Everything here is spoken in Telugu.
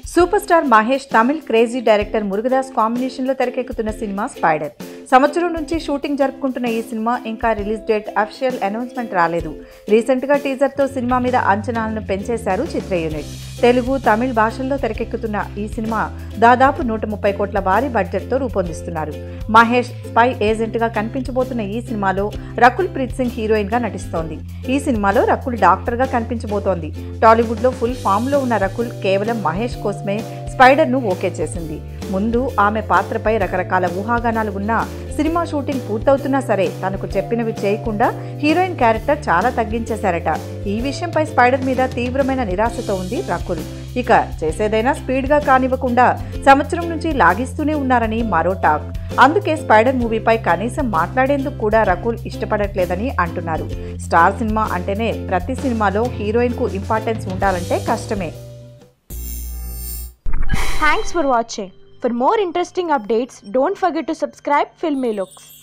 Super star Mahesh Tamil crazy director Murugadas కాంబినేషన్లో తెరకెక్కుతున్న సినిమా స్పైడర్ సంవత్సరం నుంచి షూటింగ్ జరుపుకుంటున్న ఈ సినిమా ఇంకా రిలీజ్ డేట్ అఫిషియల్ అనౌన్స్మెంట్ రాలేదు రీసెంట్గా టీజర్తో సినిమా మీద అంచనాలను పెంచేశారు చిత్ర యూనిట్ తెలుగు తమిళ్ భాషల్లో తెరకెక్కుతున్న ఈ సినిమా దాదాపు నూట ముప్పై కోట్ల భారీ బడ్జెట్తో రూపొందిస్తున్నారు మహేష్ స్పై ఏజెంట్గా కనిపించబోతున్న ఈ సినిమాలో రకుల్ ప్రీత్ సింగ్ హీరోయిన్గా నటిస్తోంది ఈ సినిమాలో రకుల్ డాక్టర్గా కనిపించబోతోంది టాలీవుడ్లో ఫుల్ ఫామ్లో ఉన్న రకుల్ కేవలం మహేష్ కోసమే స్పైడర్ను ఓకే చేసింది ముందు ఆమె పాత్రపై రకరకాల ఊహాగానాలు ఉన్నా సినిమా షూటింగ్ పూర్తవుతున్నా సరే తనకు చెప్పినవి చేయకుండా హీరోయిన్ క్యారెక్టర్ చాలా తగ్గించేశారట ఈ విషయంపై స్పైడర్ మీద తీవ్రమైన నిరాశతో ఉంది రకుల్ ఇక చేసేదైనా స్పీడ్గా కానివ్వకుండా సంవత్సరం నుంచి లాగిస్తూనే ఉన్నారని మరో టాక్ అందుకే స్పైడర్ మూవీపై కనీసం మాట్లాడేందుకు కూడా రకుల్ ఇష్టపడట్లేదని అంటున్నారు స్టార్ సినిమా అంటేనే ప్రతి సినిమాలో హీరోయిన్కు ఇంపార్టెన్స్ ఉండాలంటే కష్టమే Thanks for watching. For more interesting updates, don't forget to subscribe Filmy Looks.